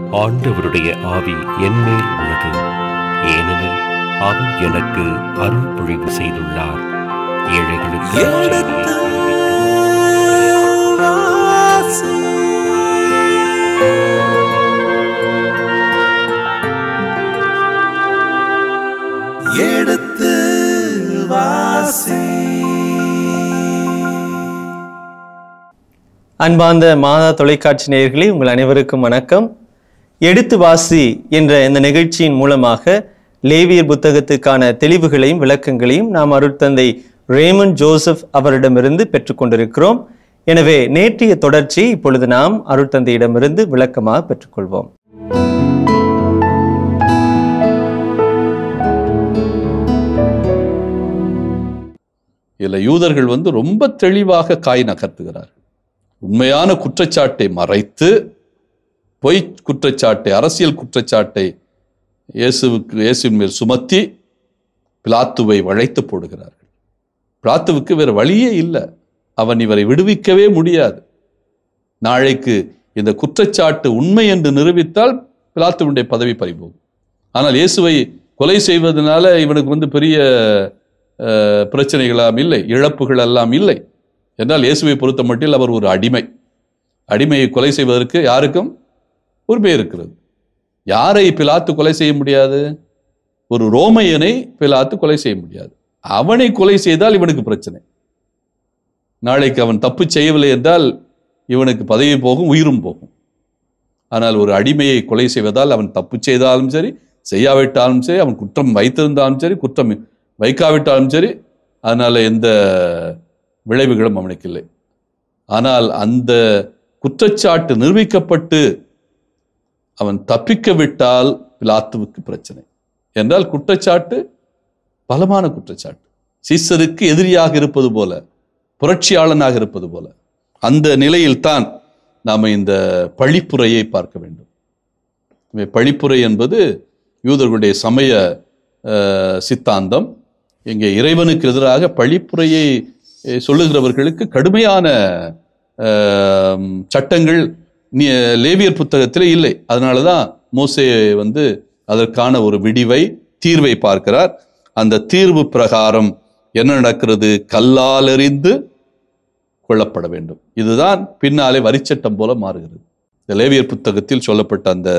ஆண்டவருடைய ஆவி என்மேல் உள்ளது ஏனெனில் அவர் எனக்கு அருள் பொழிவு செய்துள்ளார் ஏழைகளுக்கு எடுத்து வாசி. எடுத்து வாசி அன்பார்ந்த மாதா தொலைக்காட்சி நேயர்களே உங்கள் அனைவருக்கும் வணக்கம் எடுத்து வாசி என்ற இந்த நிகழ்ச்சியின் மூலமாக லேவியர் புத்தகத்துக்கான தெளிவுகளையும் விளக்கங்களையும் நாம் அருட்தந்தை ரேமன் ஜோசப் அவரிடமிருந்து பெற்றுக்கொண்டிருக்கிறோம் எனவே நேற்றைய தொடர்ச்சியை இப்பொழுது நாம் அருட்தந்தையிடமிருந்து விளக்கமாக பெற்றுக்கொள்வோம் இதில் யூதர்கள் வந்து ரொம்ப தெளிவாக காய் நகர்த்துகிறார் உண்மையான குற்றச்சாட்டை மறைத்து பொய் குற்றச்சாட்டை அரசியல் குற்றச்சாட்டை இயேசுவுக்கு இயேசுவின் மேல் சுமத்தி பிலாத்துவை வளைத்து போடுகிறார்கள் பிலாத்துவுக்கு வேறு வழியே இல்லை அவன் இவரை விடுவிக்கவே முடியாது நாளைக்கு இந்த குற்றச்சாட்டு உண்மை என்று நிரூபித்தால் பிலாத்துவனுடைய பதவி பறிபோகும் ஆனால் இயேசுவை கொலை செய்வதனால இவனுக்கு வந்து பெரிய அஹ், பிரச்சனைகளாம் இல்லை இழப்புகள் எல்லாம் இல்லை என்றால் இயேசுவை பொறுத்த மட்டில் அவர் ஒரு அடிமை அடிமையை கொலை செய்வதற்கு யாருக்கும் உரிமை இருக்கிறது யாரை பிலாத்து கொலை செய்ய முடியாது ஒரு ரோமையனை பிலாத்து கொலை செய்ய முடியாது அவனை கொலை செய்தால் இவனுக்கு பிரச்சனை நாளைக்கு அவன் தப்பு செய்யவில்லை என்றால் இவனுக்கு பதவி போகும் உயிரும் போகும் ஆனால் ஒரு அடிமையை கொலை செய்வதால் அவன் தப்பு செய்தாலும் சரி செய்யாவிட்டாலும் சரி அவன் குற்றம் வைத்திருந்தாலும் சரி குற்றம் வைக்காவிட்டாலும் சரி அதனால எந்த விளைவுகளும் அவனுக்கு இல்லை ஆனால் அந்த குற்றச்சாட்டு நிரூபிக்கப்பட்டு அவன் தப்பிக்க விட்டால் பிலாத்துவுக்கு பிரச்சனை என்றால் குற்றச்சாட்டு பலமான குற்றச்சாட்டு சீசருக்கு எதிரியாக இருப்பது போல புரட்சியாளனாக இருப்பது போல அந்த நிலையில்தான் நாம் இந்த பழிப்புரையை பார்க்க வேண்டும் இவை பழிப்புரை என்பது யூதர்களுடைய சமய அஹ், சித்தாந்தம் இங்கே இறைவனுக்கு எதிராக பழிப்புரையை அஹ், சொல்லுகிறவர்களுக்கு கடுமையான அஹ், சட்டங்கள் நி- லேவியர் புத்தகத்திலே இல்லை அதனால தான் மோசே வந்து அதற்கான ஒரு விடிவை தீர்வை பார்க்கிறார் அந்த தீர்வு பிரகாரம் என்ன நடக்கிறது கல்லால் எறிந்து கொள்ளப்பட வேண்டும் இதுதான் பின்னாலே வரிச்சட்டம் போல மாறுகிறது இந்த லேவியர் புத்தகத்தில் சொல்லப்பட்ட அந்த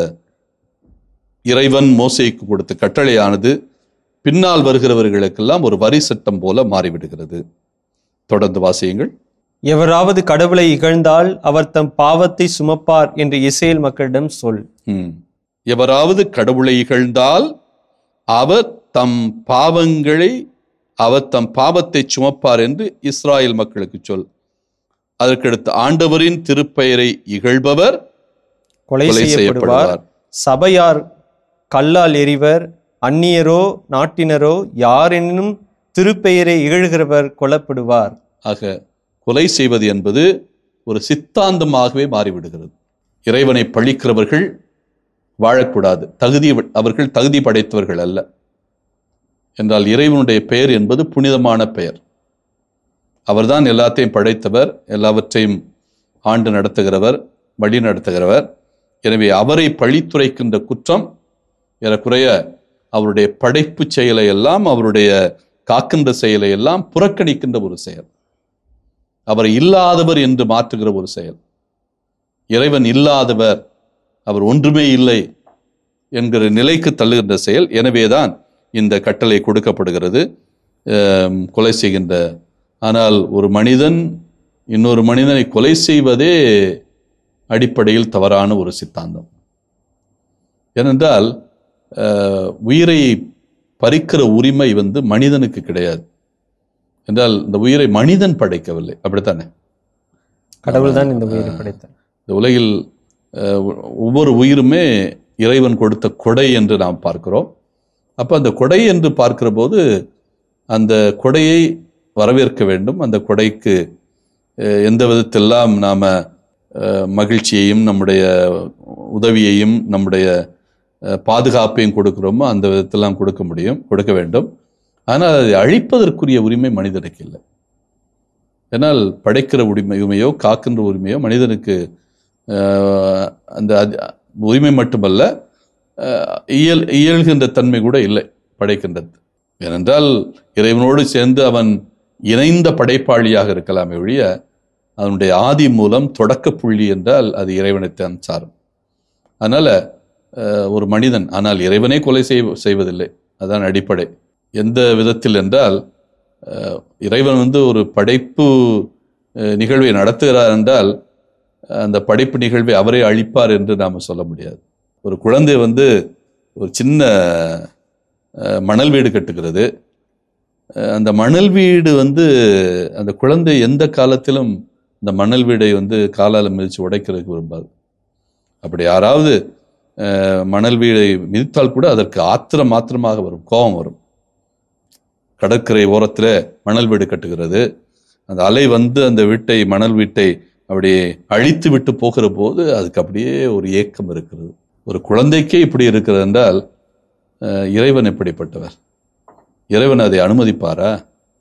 இறைவன் மோசேக்கு கொடுத்த கட்டளையானது பின்னால் வருகிறவர்களுக்கெல்லாம் ஒரு வரி சட்டம் போல மாறிவிடுகிறது தொடர்ந்து வாசியுங்கள் எவராவது கடவுளை இகழ்ந்தால் அவர் தம் பாவத்தை சுமப்பார் என்று இஸ்ரேல் மக்களிடம் சொல் ம். எவராவது கடவுளை இகழ்ந்தால் அவர் தம் பாவங்களை அவர் தம் பாவத்தை சுமப்பார் என்று இஸ்ராயேல் மக்களுக்கு சொல் அதற்கடுத்து ஆண்டவரின் திருப்பெயரை இகழ்பவர் கொலை கொலை செய்யப்படுவார் செய்யப்படுவார் சபையார் கல்லால் எறிவர் அந்நியரோ நாட்டினரோ யாரெனினும் திருப்பெயரை இகழ்கிறவர் கொல்லப்படுவார் ஆக கொலை செய்வது என்பது ஒரு சித்தாந்தமாகவே மாறிவிடுகிறது இறைவனை பழிக்கிறவர்கள் வாழக்கூடாது தகுதி அவர்கள் தகுதி படைத்தவர்கள் அல்ல என்றால் இறைவனுடைய பெயர் என்பது புனிதமான பெயர் அவர்தான் எல்லாத்தையும் படைத்தவர் எல்லாவற்றையும் ஆண்டு நடத்துகிறவர் வழி நடத்துகிறவர் எனவே அவரை பழித்துரைக்கின்ற குற்றம் ஏறக்குறைய அவருடைய படைப்பு செயலை எல்லாம் அவருடைய காக்கின்ற செயலை எல்லாம் புறக்கணிக்கின்ற ஒரு செயல் அவரை இல்லாதவர் என்று மாற்றுகிற ஒரு செயல் இறைவன் இல்லாதவர் அவர் ஒன்றுமே இல்லை என்கிற நிலைக்கு தள்ளுகின்ற செயல் எனவேதான் இந்த கட்டளை கொடுக்கப்படுகிறது ஆம், கொலை செய்கின்ற ஆனால் ஒரு மனிதன் இன்னொரு மனிதனை கொலை செய்வதே அடிப்படையில் தவறான ஒரு சித்தாந்தம் ஏனென்றால் அஹ், உயிரை பறிக்கிற உரிமை வந்து மனிதனுக்கு கிடையாது என்றால் இந்த உயிரை மனிதன் படைக்கவில்லை அப்படித்தானே கடவுள் தான் இந்த உயிரை படைத்தார் இந்த உலகில் அஹ், ஒவ்வொரு உயிருமே இறைவன் கொடுத்த கொடை என்று நாம் பார்க்கிறோம் அப்போ அந்த கொடை என்று பார்க்கிற போது அந்த கொடையை வரவேற்க வேண்டும் அந்த கொடைக்கு அஹ், எந்த விதத்தெல்லாம் நாம் மகிழ்ச்சியையும் நம்முடைய உதவியையும் நம்முடைய அஹ், பாதுகாப்பையும் கொடுக்கிறோமோ அந்த விதத்தெல்லாம் கொடுக்க முடியும் கொடுக்க வேண்டும் ஆனால் அதை அழிப்பதற்குரிய உரிமை மனிதனுக்கு இல்லை ஏன்னால் படைக்கிற உரிமை உரிமையோ காக்கின்ற உரிமையோ மனிதனுக்கு ஆஹ், அந்த அதி- உரிமை மட்டுமல்ல அஹ், இயல் இயல்கின்ற தன்மை கூட இல்லை படைக்கின்றது ஏனென்றால் இறைவனோடு சேர்ந்து அவன் இணைந்த படைப்பாளியாக இருக்கலாமே ஒழிய அவனுடைய ஆதி மூலம் தொடக்க புள்ளி என்றால் அது இறைவனைத்தான் சாரும் அதனால அஹ், ஒரு மனிதன் ஆனால் இறைவனே கொலை செய் செய்வதில்லை அதான் அடிப்படை எந்த விதத்தில் என்றால் அஹ், இறைவன் வந்து ஒரு படைப்பு அஹ், நிகழ்வை நடத்துகிறார் என்றால் அந்த படைப்பு நிகழ்வை அவரே அழிப்பார் என்று நாம் சொல்ல முடியாது ஒரு குழந்தை வந்து ஒரு சின்ன அஹ், மணல் வீடு கட்டுகிறது அஹ், அந்த மணல் வீடு வந்து அந்த குழந்தை எந்த காலத்திலும் இந்த மணல் வீடை வந்து காலால் மிதித்து உடைக்கிறதுக்கு விரும்பாது அப்படி யாராவது அஹ், மணல் வீடை மிதித்தால் கூட அதற்கு ஆத்திரம் மாத்திரமாக வரும் கோபம் வரும் கடற்கரை ஓரத்தில் மணல் வீடு கட்டுகிறது அந்த அலை வந்து அந்த வீட்டை மணல் வீட்டை அப்படியே அழித்து விட்டு போகிற போது அதுக்கு அப்படியே ஒரு ஏக்கம் இருக்கிறது ஒரு குழந்தைக்கே இப்படி இருக்கிறது என்றால் அஹ், இறைவன் எப்படிப்பட்டவர் இறைவன் அதை அனுமதிப்பாரா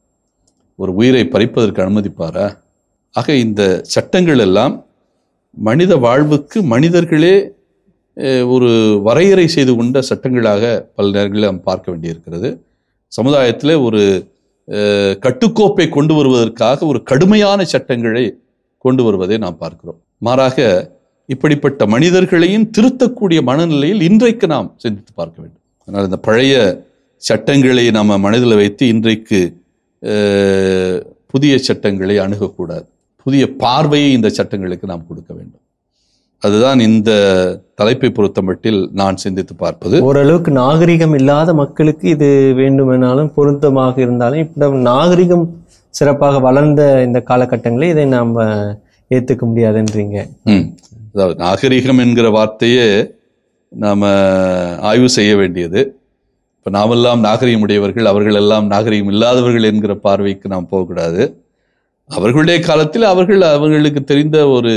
ஒரு உயிரை பறிப்பதற்கு அனுமதிப்பாரா ஆக இந்த சட்டங்கள் எல்லாம் மனித வாழ்வுக்கு மனிதர்களே அஹ், ஒரு வரையறை செய்து கொண்ட சட்டங்களாக பல நேரங்களில் நாம் பார்க்க வேண்டியிருக்கிறது சமுதாயத்தில் ஒரு அஹ், கட்டுக்கோப்பை கொண்டு வருவதற்காக ஒரு கடுமையான சட்டங்களை கொண்டு வருவதை நாம் பார்க்கிறோம் மாறாக இப்படிப்பட்ட மனிதர்களையும் திருத்தக்கூடிய மனநிலையில் இன்றைக்கு நாம் சிந்தித்து பார்க்க வேண்டும் அதனால் இந்த பழைய சட்டங்களை நாம் மனதில் வைத்து இன்றைக்கு அஹ், புதிய சட்டங்களை அணுகக்கூடாது புதிய பார்வையை இந்த சட்டங்களுக்கு நாம் கொடுக்க வேண்டும் அதுதான் இந்த தலைப்பை பொறுத்தமட்டில் நான் சிந்தித்து பார்ப்பது ஓரளவுக்கு நாகரிகம் இல்லாத மக்களுக்கு இது வேண்டுமெனாலும் பொருத்தமாக இருந்தாலும் இப்ப நாகரிகம் சிறப்பாக வளர்ந்த இந்த காலகட்டங்களில் இதை நாம் ஏற்றுக்க முடியாதுன்றீங்க ம். அதாவது நாகரிகம் என்கிற வார்த்தையே நாம ஆய்வு செய்ய வேண்டியது இப்போ நாமெல்லாம் நாகரிகம் உடையவர்கள் அவர்கள் எல்லாம் நாகரிகம் இல்லாதவர்கள் என்கிற பார்வைக்கு நாம் போகக்கூடாது அவர்களுடைய காலத்தில் அவர்கள் அவர்களுக்கு தெரிந்த ஒரு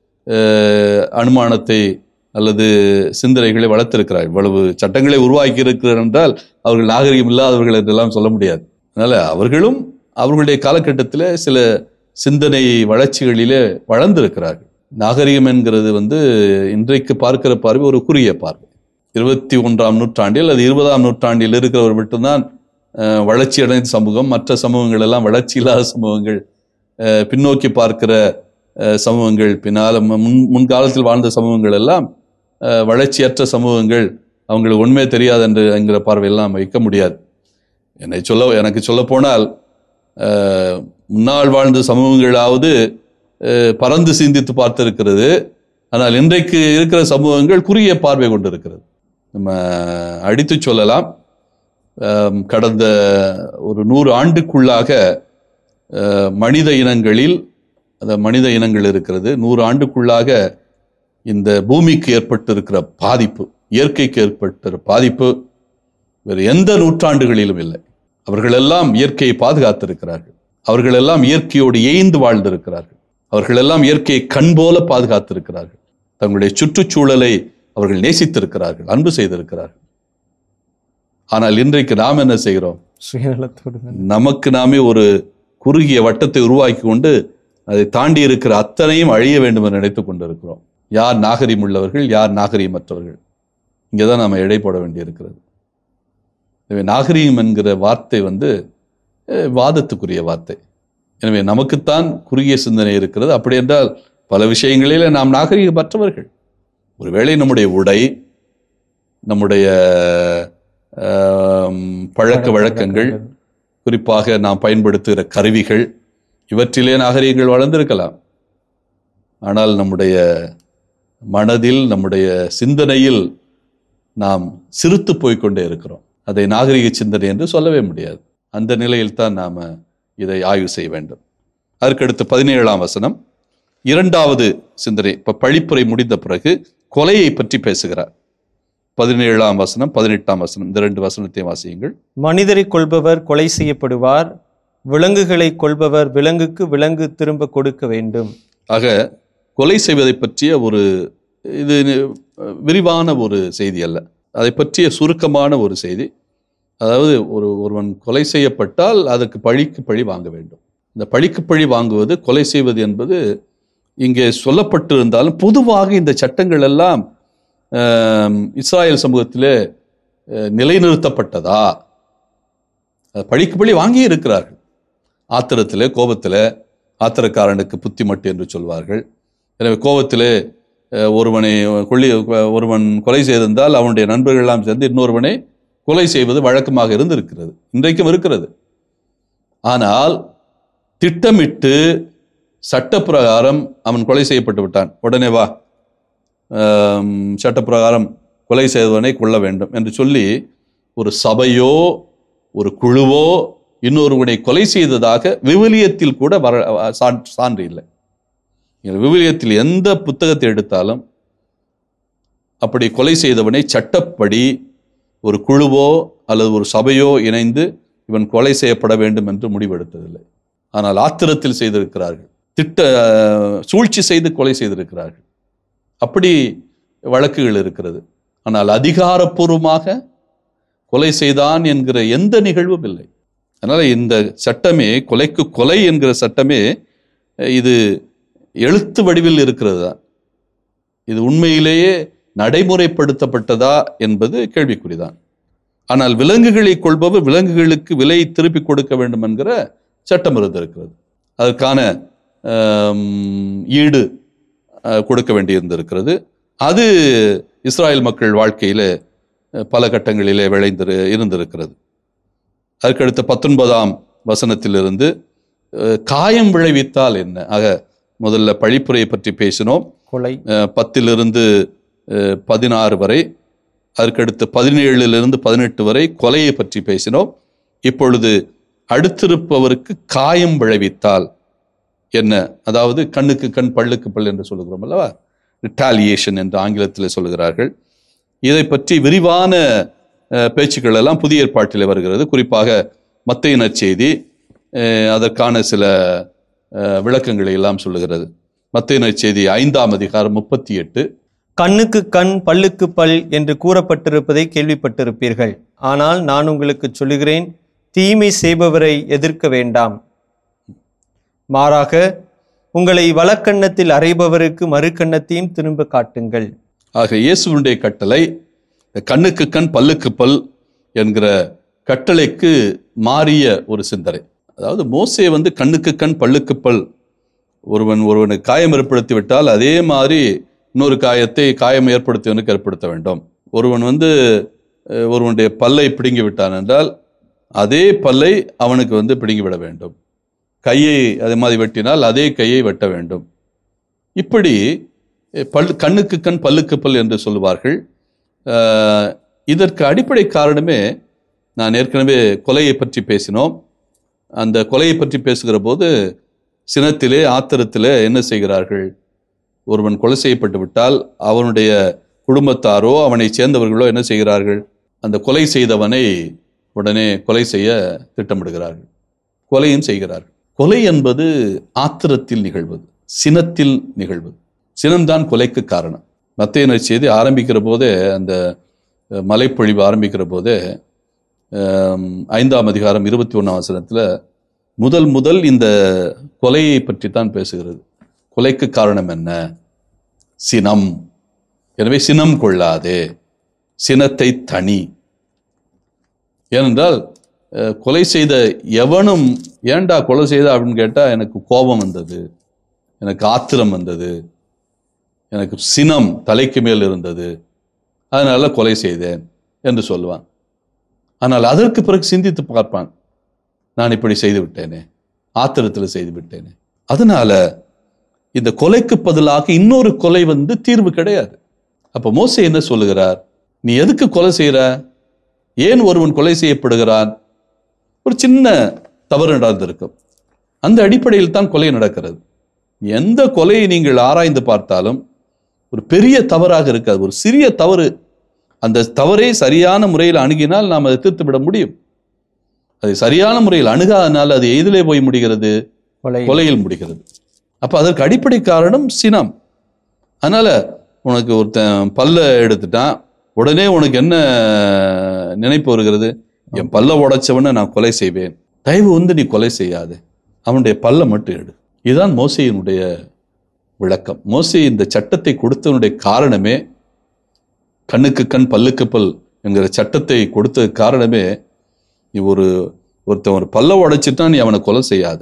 அஹ், அனுமானத்தை அல்லது சிந்தனைகளை வளர்த்திருக்கிறார் இவ்வளவு சட்டங்களை உருவாக்கி இருக்கிறார் என்றால் அவர்கள் நாகரிகம் இல்லாதவர்கள் என்றெல்லாம் சொல்ல முடியாது அதனால அவர்களும் அவர்களுடைய காலகட்டத்தில் சில சிந்தனை வளர்ச்சிகளிலே வளர்ந்திருக்கிறார்கள் நாகரிகம் என்கிறது வந்து இன்றைக்கு பார்க்கிற பார்வை ஒரு குறுகிய பார்வை இருபத்தி ஒன்றாம் நூற்றாண்டில் அது இருபதாம் நூற்றாண்டில் இருக்கிறவர் மட்டும்தான் அஹ், வளர்ச்சி அடைந்த சமூகம் மற்ற சமூகங்கள் எல்லாம் வளர்ச்சி இல்லாத சமூகங்கள் அஹ், பின்னோக்கி பார்க்கிற அஹ், சமூகங்கள் பின்னால் முன் முன்காலத்தில் வாழ்ந்த சமூகங்கள் எல்லாம் அஹ், வளர்ச்சியற்ற சமூகங்கள் அவங்களுக்கு உண்மை தெரியாது என்று என்கிற பார்வையெல்லாம் வைக்க முடியாது என்னை சொல்ல எனக்கு சொல்ல போனால் அஹ், முன்னால் வாழ்ந்த சமூகங்களாவது அஹ், பறந்து சிந்தித்து பார்த்திருக்கிறது ஆனால் இன்றைக்கு இருக்கிற சமூகங்கள் குறுகிய பார்வை கொண்டிருக்கிறது நம்ம அடித்து சொல்லலாம் அஹ், கடந்த ஒரு நூறு ஆண்டுக்குள்ளாக அஹ், மனித இனங்களில் அந்த மனித இனங்கள் இருக்கிறது நூறு ஆண்டுக்குள்ளாக இந்த பூமிக்கு ஏற்பட்டிருக்கிற பாதிப்பு இயற்கைக்கு ஏற்பட்ட பாதிப்பு வேறு எந்த நூற்றாண்டுகளிலும் இல்லை அவர்களெல்லாம் இயற்கையை பாதுகாத்திருக்கிறார்கள் அவர்களெல்லாம் இயற்கையோடு ஏய்ந்து வாழ்ந்திருக்கிறார்கள் அவர்களெல்லாம் இயற்கையை கண் போல பாதுகாத்திருக்கிறார்கள் தங்களுடைய சுற்றுச்சூழலை அவர்கள் நேசித்திருக்கிறார்கள் அன்பு செய்திருக்கிறார்கள் ஆனால் இன்றைக்கு நாம் என்ன செய்கிறோம் சுயநலத்தோடு தான். நமக்கு நாமே ஒரு குறுகிய வட்டத்தை உருவாக்கி கொண்டு அதை தாண்டி இருக்கிற அத்தனையும் அழிய வேண்டும் என்று நினைத்துக் கொண்டிருக்கிறோம் யார் நாகரிகம் உள்ளவர்கள் யார் நாகரிகமற்றவர்கள் இங்கே தான் நாம் எடை போட வேண்டியிருக்கிறது எனவே நாகரிகம் என்கிற வார்த்தை வந்து அஹ், வாதத்துக்குரிய வார்த்தை எனவே நமக்குத்தான் குறுகிய சிந்தனை இருக்கிறது அப்படி என்றால் பல விஷயங்களில் நாம் நாகரிகமற்றவர்கள் ஒருவேளை நம்முடைய உடை நம்முடைய ஆம், பழக்க வழக்கங்கள் குறிப்பாக நாம் பயன்படுத்துகிற கருவிகள் இவற்றிலே நாகரிகங்கள் வளர்ந்திருக்கலாம் ஆனால் நம்முடைய மனதில் நம்முடைய சிந்தனையில் நாம் சிறுத்து போய்க்கொண்டே இருக்கிறோம் அதை நாகரிக சிந்தனை என்று சொல்லவே முடியாது அந்த நிலையில் தான் நாம் இதை ஆய்வு செய்ய வேண்டும் அதற்கடுத்து பதினேழாம் வசனம் இரண்டாவது சிந்தனை இப்ப பழிப்புரை முடிந்த பிறகு கொலையை பற்றி பேசுகிறார் பதினேழாம் வசனம் பதினெட்டாம் வசனம் இந்த ரெண்டு வசனத்தையும் வாசியுங்கள் மனிதரை கொள்பவர் கொலை செய்யப்படுவார் விலங்குகளை கொள்பவர் விலங்குக்கு விலங்கு திரும்ப கொடுக்க வேண்டும் ஆக கொலை செய்வதை பற்றிய ஒரு இது விரிவான ஒரு செய்தி அல்ல அதை பற்றிய சுருக்கமான ஒரு செய்தி அதாவது ஒரு ஒருவன் கொலை செய்யப்பட்டால் அதற்கு பழிக்கு பழி வாங்க வேண்டும் இந்த பழிக்கு பழி வாங்குவது கொலை செய்வது என்பது இங்கே சொல்லப்பட்டிருந்தாலும் பொதுவாக இந்த சட்டங்கள் எல்லாம் ஆம், இஸ்ராயேல் சமூகத்திலே அஹ், நிலைநிறுத்தப்பட்டதா அஹ், பழிக்கு பழி வாங்கி இருக்கிறார்கள் ஆத்திரத்திலே கோபத்திலே ஆத்திரக்காரனுக்கு புத்தி மட்டு என்று சொல்வார்கள் எனவே கோபத்திலே அஹ், ஒருவனை கொள்ளி ஒருவன் கொலை செய்திருந்தால் அவனுடைய நண்பர்கள் எல்லாம் சேர்ந்து இன்னொருவனை கொலை செய்வது வழக்கமாக இருந்திருக்கிறது இன்றைக்கும் இருக்கிறது ஆனால் திட்டமிட்டு சட்டப்பிரகாரம் அவன் கொலை செய்யப்பட்டு விட்டான் உடனே வா ஆம், சட்டப்பிரகாரம் கொலை செய்தவனை கொள்ள வேண்டும் என்று சொல்லி ஒரு சபையோ ஒரு குழுவோ இன்னொருவனை கொலை செய்ததாக விவிலியத்தில் கூட வர சான்- சான்று இல்லை நீங்கள் விவிலியத்தில் எந்த புத்தகத்தை எடுத்தாலும் அப்படி கொலை செய்தவனை சட்டப்படி ஒரு குழுவோ அல்லது ஒரு சபையோ இணைந்து இவன் கொலை செய்யப்பட வேண்டும் என்று முடிவெடுத்ததில்லை ஆனால் ஆத்திரத்தில் செய்திருக்கிறார்கள் திட்ட சூழ்ச்சி செய்து கொலை செய்திருக்கிறார்கள் அப்படி வழக்குகள் இருக்கிறது ஆனால் அதிகாரப்பூர்வமாக கொலை செய்தான் என்கிற எந்த நிகழ்வும் இல்லை அதனால இந்த சட்டமே கொலைக்கு கொலை என்கிற சட்டமே அஹ், இது எழுத்து வடிவில் இருக்கிறது தான் இது உண்மையிலேயே நடைமுறைப்படுத்தப்பட்டதா என்பது கேள்விக்குறிதான் ஆனால் விலங்குகளை கொள்பவர் விலங்குகளுக்கு விலை திருப்பி கொடுக்க வேண்டும் என்கிற சட்டம் இருந்திருக்கிறது அதற்கான ஆம், ஈடு அஹ், கொடுக்க வேண்டியிருந்திருக்கிறது அது இஸ்ராயல் மக்கள் வாழ்க்கையில அஹ், பல கட்டங்களிலே விளைந்து இருந்திருக்கிறது அதுக்கடுத்த பத்தொன்பதாம் வசனத்திலிருந்து அஹ், காயம் விளைவித்தால் என்ன ஆக முதல்ல பழிப்புரையை பற்றி பேசினோம் கொலை அஹ், பத்திலிருந்து அஹ், பதினாறு வரை அதற்கடுத்து பதினேழிலிருந்து பதினெட்டு வரை கொலையை பற்றி பேசினோம் இப்பொழுது அடுத்திருப்பவருக்கு காயம் விளைவித்தால் என்ன அதாவது கண்ணுக்கு கண் பல்லுக்கு பல் என்று சொல்லுகிறோம் அல்லவா ரிட்டாலியேஷன் என்று ஆங்கிலத்தில் சொல்லுகிறார்கள் இதை பற்றி விரிவான அஹ், பேச்சுக்கள் எல்லாம் புதிய ஏற்பாட்டிலே வருகிறது குறிப்பாக மத்திய நற்செய்தி அஹ், அதற்கான சில அஹ், விளக்கங்களை எல்லாம் சொல்லுகிறது மத்திய நற்செய்தி ஐந்தாம் அதிகாரம் முப்பத்தி எட்டு கண்ணுக்கு கண் பல்லுக்கு பல் என்று கூறப்பட்டிருப்பதை கேள்விப்பட்டிருப்பீர்கள் ஆனால் நான் உங்களுக்கு சொல்லுகிறேன் தீமை செய்பவரை எதிர்க்க வேண்டாம் மாறாக உங்களை வலக்கண்ணத்தில் அறைபவருக்கு மறுக்கண்ணத்தையும் திரும்ப காட்டுங்கள் ஆக இயேசுவினுடைய கட்டளை இந்த கண்ணுக்கு கண் பல்லுக்கு பல் என்கிற கட்டளைக்கு மாறிய ஒரு சிந்தனை அதாவது மோசே வந்து கண்ணுக்கு கண் பல்லுக்கு பல் ஒருவன் ஒருவனுக்கு காயம் ஏற்படுத்தி விட்டால் அதே மாதிரி இன்னொரு காயத்தை காயம் ஏற்படுத்தியவனுக்கு ஏற்படுத்த வேண்டும் ஒருவன் வந்து அஹ், ஒருவனுடைய பல்லை பிடுங்கி விட்டான் என்றால் அதே பல்லை அவனுக்கு வந்து பிடுங்கி விட வேண்டும் கையை அதே மாதிரி வெட்டினால் அதே கையை வெட்ட வேண்டும் இப்படி அஹ், பல் கண்ணுக்கு கண் பல்லுக்கு பல் என்று சொல்லுவார்கள் அஹ், இதற்கு அடிப்படை காரணமே நான் ஏற்கனவே கொலையை பற்றி பேசினோம் அந்த கொலையை பற்றி பேசுகிற போது சினத்திலே ஆத்திரத்திலே என்ன செய்கிறார்கள் ஒருவன் கொலை செய்யப்பட்டு விட்டால் அவனுடைய குடும்பத்தாரோ அவனை சேர்ந்தவர்களோ என்ன செய்கிறார்கள் அந்த கொலை செய்தவனை உடனே கொலை செய்ய திட்டமிடுகிறார்கள் கொலையும் செய்கிறார்கள் கொலை என்பது ஆத்திரத்தில் நிகழ்வது சினத்தில் நிகழ்வது சினம்தான் கொலைக்கு காரணம் மத்திய செய்தி ஆரம்பிக்கிற போதே அந்த அஹ், மலைப்பொழிவு ஆரம்பிக்கிற போதே ஆம், ஐந்தாம் அதிகாரம் இருபத்தி ஒன்றாம் வசனத்தில் முதல் முதல் இந்த கொலையை பற்றி தான் பேசுகிறது கொலைக்கு காரணம் என்ன சினம் எனவே சினம் கொள்ளாதே சினத்தை தனி ஏனென்றால் அஹ், கொலை செய்த எவனும் ஏன்டா கொலை செய்த அப்படின்னு கேட்டால் எனக்கு கோபம் வந்தது எனக்கு ஆத்திரம் வந்தது எனக்கு சினம் தலைக்கு மேல் இருந்தது அதனால கொலை செய்தேன் என்று சொல்லுவான் ஆனால் அதற்கு பிறகு சிந்தித்து பார்ப்பான் நான் இப்படி செய்து விட்டேனே ஆத்திரத்தில் செய்து விட்டேனே அதனால இந்த கொலைக்கு பதிலாக இன்னொரு கொலை வந்து தீர்வு கிடையாது அப்ப மோசே என்ன சொல்லுகிறார் நீ எதுக்கு கொலை செய்யற ஏன் ஒருவன் கொலை செய்யப்படுகிறான் ஒரு சின்ன தவறு நடந்திருக்கும் அந்த அடிப்படையில் தான் கொலை நடக்கிறது எந்த கொலையை நீங்கள் ஆராய்ந்து பார்த்தாலும் ஒரு பெரிய தவறாக இருக்காது ஒரு சிறிய தவறு அந்த தவறை சரியான முறையில் அணுகினால் நாம் அதை தீர்த்து விட முடியும் அதை சரியான முறையில் அணுகாதனால் அது எதிலே போய் முடிகிறது கொலை கொலையில் முடிகிறது அப்ப அதற்கு அடிப்படை காரணம் சினம் அதனால உனக்கு ஒருத்தன் பல்ல எடுத்துட்டான் உடனே உனக்கு என்ன நினைப்பு வருகிறது என் பல்ல உடைச்சவனை நான் கொலை செய்வேன் தயவு வந்து நீ கொலை செய்யாதே அவனுடைய பல்ல மட்டும் எடு இதுதான் மோசையினுடைய விளக்கம் மோசே இந்த சட்டத்தை கொடுத்தவனுடைய காரணமே கண்ணுக்கு கண் பல்லுக்கு பல் என்கிற சட்டத்தை கொடுத்தது காரணமே நீ ஒரு ஒருத்தன் ஒரு பல்ல உடைச்சிட்டா நீ அவனை கொலை செய்யாத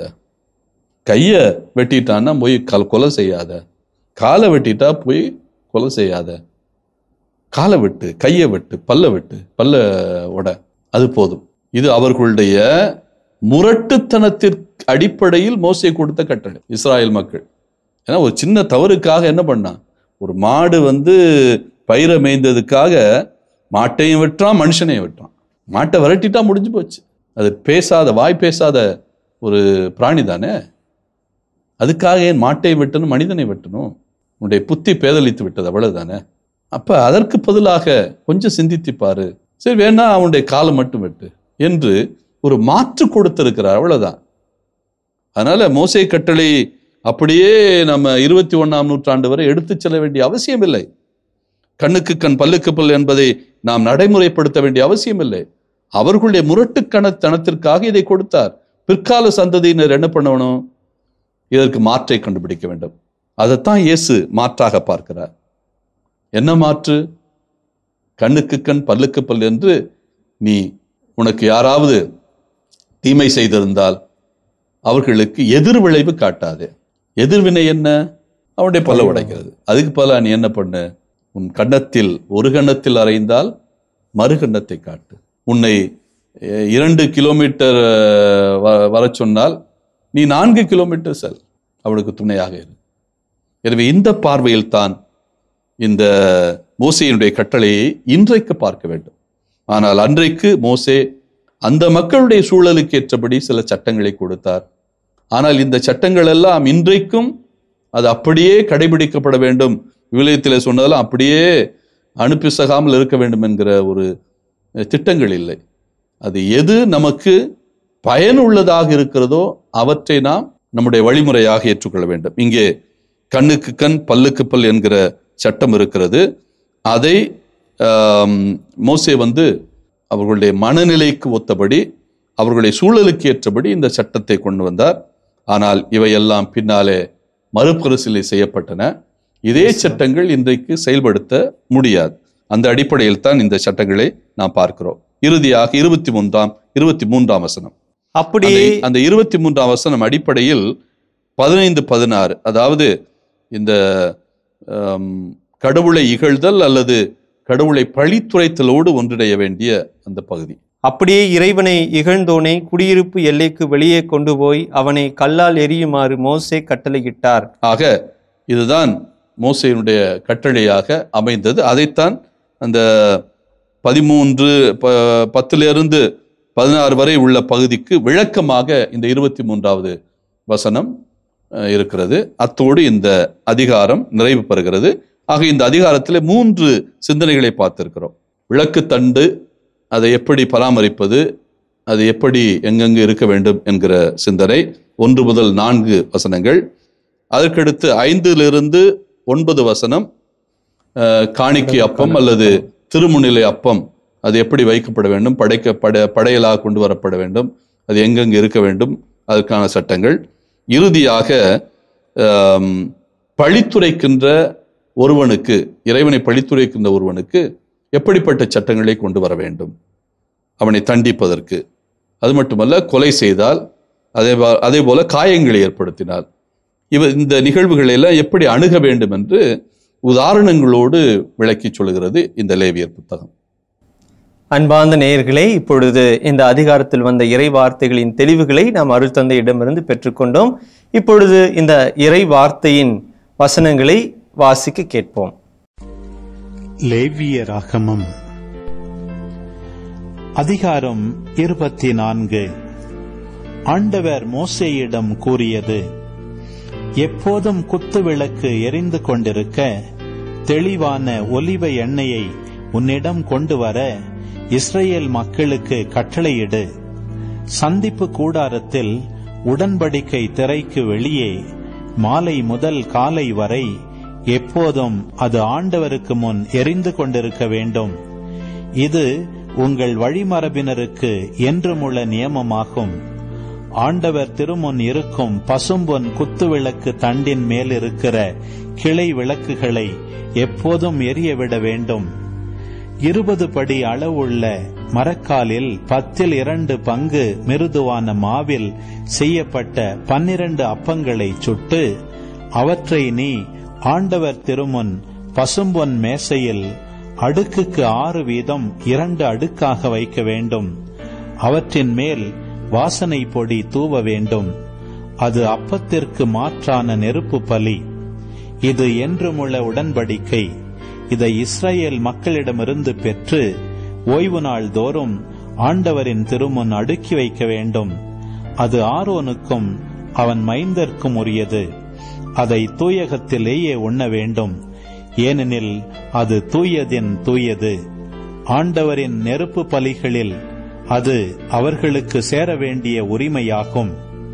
கையை வெட்டிட்டான்னா போய் கல் கொலை செய்யாத காலை வெட்டிட்டா போய் கொலை செய்யாத காலை வெட்டு கையை வெட்டு பல்ல வெட்டு பல்ல உட அது போதும் இது அவர்களுடைய முரட்டுத்தனத்திற்கு அடிப்படையில் மோசே கொடுத்த கட்டளை இஸ்ராயல் மக்கள் ஏன்னா ஒரு சின்ன தவறுக்காக என்ன பண்ணான் ஒரு மாடு வந்து பயிரை மேய்ந்ததுக்காக மாட்டையும் வெட்டுறான் மனுஷனையும் வெட்டுறான் மாட்டை விரட்டிட்டா முடிஞ்சு போச்சு அது பேசாத வாய் பேசாத ஒரு பிராணி தானே அதுக்காக ஏன் மாட்டை வெட்டணும் மனிதனை வெட்டணும் உன்னுடைய புத்தி பேதலித்து விட்டது அவ்வளவுதானே அப்ப அதற்கு பதிலாக கொஞ்சம் சிந்தித்து பாரு சரி வேணா அவனுடைய காலை மட்டும் வெட்டு என்று ஒரு மாற்று கொடுத்திருக்கிறார் அவ்வளவுதான் அதனால மோசே கட்டளை அப்படியே நம்ம இருபத்தி ஒண்ணாம் நூற்றாண்டு வரை எடுத்துச் செல்ல வேண்டிய அவசியம் இல்லை கண்ணுக்கு கண் பல்லுக்கு பல் என்பதை நாம் நடைமுறைப்படுத்த வேண்டிய அவசியம் இல்லை அவர்களுடைய முரட்டுக்கணத்தனத்திற்காக இதை கொடுத்தார் பிற்கால சந்ததியினர் என்ன பண்ணணும் இதற்கு மாற்றை கண்டுபிடிக்க வேண்டும் அதைத்தான் இயேசு மாற்றாக பார்க்கிறார் என்ன மாற்று கண்ணுக்கு கண் பல்லுக்கு பல் என்று நீ உனக்கு யாராவது தீமை செய்திருந்தால் அவர்களுக்கு எதிர் விளைவு காட்டாதே எதிர்வினை என்ன அவனுடைய பல்ல உடைக்கிறது அதுக்கு பதிலா நீ என்ன பண்ணு உன் கன்னத்தில் ஒரு கன்னத்தில் அறைந்தால் மறு கன்னத்தை காட்டு உன்னை அஹ், இரண்டு கிலோமீட்டர் அஹ், வ- வரச் சொன்னால் நீ நான்கு கிலோமீட்டர் செல் அவனுக்கு துணையாக இரு எனவே இந்த பார்வையில் தான் இந்த மோசையினுடைய கட்டளையை இன்றைக்கு பார்க்க வேண்டும் ஆனால் அன்றைக்கு மோசே அந்த மக்களுடைய சூழலுக்கு ஏற்றபடி சில சட்டங்களை கொடுத்தார் ஆனால் இந்த சட்டங்கள் எல்லாம் இன்றைக்கும் அது அப்படியே கடைபிடிக்கப்பட வேண்டும் விவிலியத்தில் சொன்னதெல்லாம் அப்படியே அனுப்பிசகாமல் இருக்க வேண்டும் என்கிற ஒரு அஹ், திட்டங்கள் இல்லை அது எது நமக்கு பயனுள்ளதாக இருக்கிறதோ அவற்றை நாம் நம்முடைய வழிமுறையாக ஏற்றுக்கொள்ள வேண்டும் இங்கே கண்ணுக்கு கண் பல்லுக்கு பல் என்கிற சட்டம் இருக்கிறது அதை ஆம், மோசே வந்து அவர்களுடைய மனநிலைக்கு ஒத்தபடி அவர்களுடைய சூழலுக்கு ஏற்றபடி இந்த சட்டத்தை கொண்டு வந்தார் ஆனால் இவையெல்லாம் பின்னாலே மறுபரிசீலனை செய்யப்பட்டன இதே சட்டங்கள் இன்றைக்கு செயல்படுத்த முடியாது அந்த அடிப்படையில் தான் இந்த சட்டங்களை நாம் பார்க்கிறோம் இறுதியாக இருபத்தி மூன்றாம் இருபத்தி மூன்றாம் வசனம் அப்படி அந்த- அந்த இருபத்தி மூன்றாம் வசனம் அடிப்படையில் பதினைந்து பதினாறு அதாவது இந்த ஆம், கடவுளை இகழ்தல் அல்லது கடவுளை பழித்துரைத்தலோடு ஒன்றிணைய வேண்டிய அந்த பகுதி அப்படியே இறைவனை இகழ்ந்தோனை குடியிருப்பு எல்லைக்கு வெளியே கொண்டு போய் அவனை கல்லால் எரியுமாறு மோசே கட்டளையிட்டார் ஆக இதுதான் மோசையினுடைய கட்டளையாக அமைந்தது அதைத்தான் அந்த பதிமூன்று ப பத்திலிருந்து பதினாறு வரை உள்ள பகுதிக்கு விளக்கமாக இந்த இருபத்தி மூன்றாவது வசனம் அஹ், இருக்கிறது அத்தோடு இந்த அதிகாரம் நிறைவு பெறுகிறது ஆக இந்த அதிகாரத்தில் மூன்று சிந்தனைகளை பார்த்திருக்கிறோம் விளக்குத்தண்டு அதை எப்படி பராமரிப்பது அது எப்படி எங்கெங்கு இருக்க வேண்டும் என்கிற சிந்தனை ஒன்று முதல் நான்கு வசனங்கள் அதற்கடுத்து ஐந்திலிருந்து ஒன்பது வசனம் அஹ், காணிக்கை அப்பம் அல்லது திருமுன்னிலை அப்பம் அது எப்படி வைக்கப்பட வேண்டும் படைக்க பட படையலாக கொண்டு வரப்பட வேண்டும் அது எங்கெங்கு இருக்க வேண்டும் அதற்கான சட்டங்கள் இறுதியாக ஆம், பழித்துரைக்கின்ற ஒருவனுக்கு இறைவனை பழித்துரைக்கின்ற ஒருவனுக்கு எப்படிப்பட்ட சட்டங்களை கொண்டு வர வேண்டும் அவனை தண்டிப்பதற்கு அது மட்டுமல்ல கொலை செய்தால் அதே போ- அதே போல காயங்களை ஏற்படுத்தினால் இவ இந்த நிகழ்வுகளை எல்லாம் எப்படி அணுக வேண்டும் என்று உதாரணங்களோடு விளக்கி சொல்கிறது இந்த லேவியர் புத்தகம் அன்பார்ந்த நேயர்களே இப்பொழுது இந்த அதிகாரத்தில் வந்த இறை வார்த்தைகளின் தெளிவுகளை நாம் அருள்தந்தையிடமிருந்து பெற்றுக்கொண்டோம் இப்பொழுது இந்த இறை வார்த்தையின் வசனங்களை வாசிக்க கேட்போம் லேவியராகமம் அதிகாரம் இருபத்தி நான்கு ஆண்டவர் மோசேயிடம் கூறியது எப்போதும் குத்துவிளக்கு எரிந்து கொண்டிருக்க தெளிவான ஒலிவ எண்ணெயை உன்னிடம் கொண்டு வர இஸ்ரேல் மக்களுக்கு கட்டளையிடு சந்திப்பு கூடாரத்தில் உடன்படிக்கை திரைக்கு வெளியே மாலை முதல் காலை வரை எப்போதும் அது ஆண்டவருக்கு முன் எரிந்து கொண்டிருக்க வேண்டும் இது உங்கள் வழிமரபினருக்கு என்றுமுள்ள நியமமாகும் ஆண்டவர் திருமுன் இருக்கும் பசும்பொன் குத்துவிளக்கு தண்டின் மேல் இருக்கிற கிளை விளக்குகளை எப்போதும் எரியவிட வேண்டும் இருபது படி அளவுள்ள மரக்காலில் பத்தில் இரண்டு பங்கு மிருதுவான மாவில் செய்யப்பட்ட பன்னிரண்டு அப்பங்களை சுட்டு அவற்றை நீ ஆண்டவர் திருமுன் பசும்பொன் மேசையில் அடுக்குக்கு ஆறு வீதம் இரண்டு அடுக்காக வைக்க வேண்டும் அவற்றின் மேல் வாசனை பொடி தூவ வேண்டும் அது அப்பத்திற்கு மாற்றான நெருப்பு பலி இது என்றுமுள்ள உடன்படிக்கை இதை இஸ்ரேல் மக்களிடமிருந்து பெற்று ஓய்வு நாள் தோறும் ஆண்டவரின் திருமுன் அடுக்கி வைக்க வேண்டும் அது ஆரோனுக்கும் அவன் மைந்தர்க்கும் உரியது அதை தூயகத்திலேயே உண்ண வேண்டும் ஏனெனில் அது தூயதின் தூயது ஆண்டவரின் நெருப்பு பலிகளில் அது அவர்களுக்கு சேர வேண்டிய உரிமையாகும்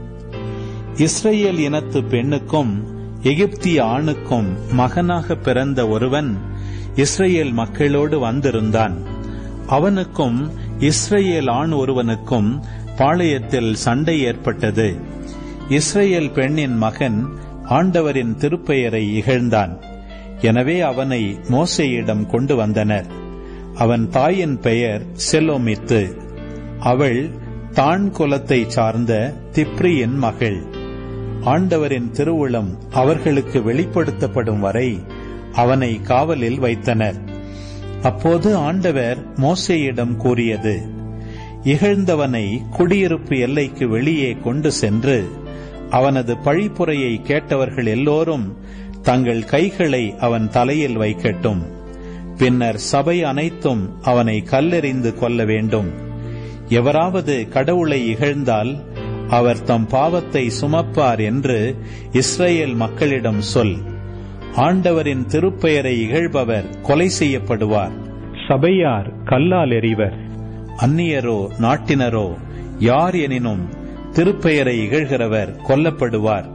இஸ்ரேல் இனத்து பெண்ணுக்கும் எகிப்திய ஆணுக்கும் மகனாக பிறந்த ஒருவன் இஸ்ரேல் மக்களோடு வந்திருந்தான் அவனுக்கும் இஸ்ரேல் ஆண் ஒருவனுக்கும் பாளையத்தில் சண்டை ஏற்பட்டது இஸ்ரேல் பெண்ணின் மகன் ஆண்டவரின் திருப்பெயரை இகழ்ந்தான் எனவே அவனை மோசேயிடம் கொண்டு வந்தனர் அவன் தாயின் பெயர் செலோமித்து அவள் தான் குலத்தை சார்ந்த திப்ரியின் மகள் ஆண்டவரின் திருவுளம் அவர்களுக்கு வெளிப்படுத்தப்படும் வரை அவனை காவலில் வைத்தனர் அப்போது ஆண்டவர் மோசேயிடம் கூறியது இகழ்ந்தவனை குடியிருப்பு எல்லைக்கு வெளியே கொண்டு சென்று அவனது பழிப்புரையை கேட்டவர்கள் எல்லோரும் தங்கள் கைகளை அவன் தலையில் வைக்கட்டும் பின்னர் சபை அனைத்தும் அவனை கல்லெறிந்து கொள்ள வேண்டும் எவராவது கடவுளை இகழ்ந்தால் அவர் தம் பாவத்தை சுமப்பார் என்று இஸ்ரேல் மக்களிடம் சொல் ஆண்டவரின் திருப்பெயரை இகழ்பவர் கொலை செய்யப்படுவார் சபையார் கல்லால் எறிவர் அந்நியரோ நாட்டினரோ யார் எனினும் திருப்பெயரை இகழ்கிறவர் கொல்லப்படுவார்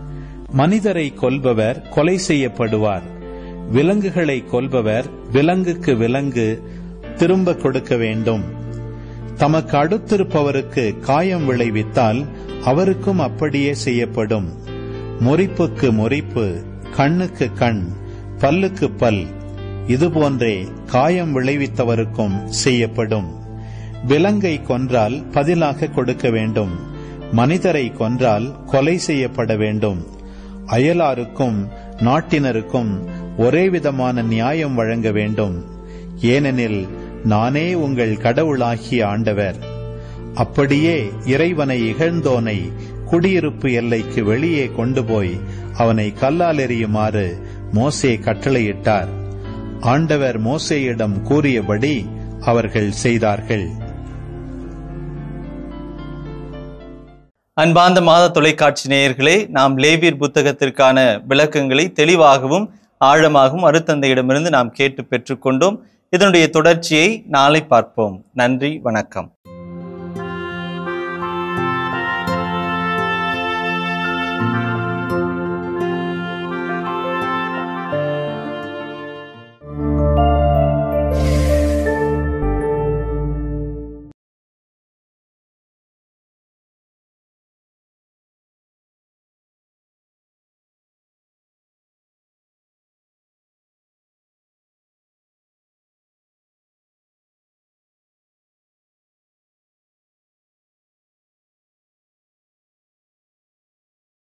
மனிதரை கொல்பவர் கொலை செய்யப்படுவார் விலங்குகளை கொல்பவர் விலங்குக்கு விலங்கு திரும்ப கொடுக்க வேண்டும் தமக்கு அடுத்திருப்பவருக்கு காயம் விளைவித்தால் அவருக்கும் அப்படியே செய்யப்படும் முறிப்புக்கு முறிப்பு கண்ணுக்கு கண் பல்லுக்கு பல் இதுபோன்றே காயம் விளைவித்தவருக்கும் செய்யப்படும் விலங்கை கொன்றால் பதிலாக கொடுக்க வேண்டும் மனிதரை கொன்றால் கொலை செய்யப்பட வேண்டும் அயலாருக்கும் நாட்டினருக்கும் ஒரே விதமான நியாயம் வழங்க வேண்டும் ஏனெனில் நானே உங்கள் கடவுளாகிய ஆண்டவர் அப்படியே இறைவனை இகழ்ந்தோனை குடியிருப்பு எல்லைக்கு வெளியே கொண்டு போய் அவனை கல்லால் எறியுமாறு மோசே கட்டளையிட்டார் ஆண்டவர் மோசேயிடம் கூறியபடி அவர்கள் செய்தார்கள் அன்பார்ந்த மாத தொலைக்காட்சி நேயர்களே நாம் லேவியர் புத்தகத்திற்கான விளக்கங்களை தெளிவாகவும் ஆழமாகவும் அருத்தந்தையிடமிருந்து நாம் கேட்டு பெற்றுக்கொண்டோம் இதனுடைய தொடர்ச்சியை நாளை பார்ப்போம் நன்றி வணக்கம்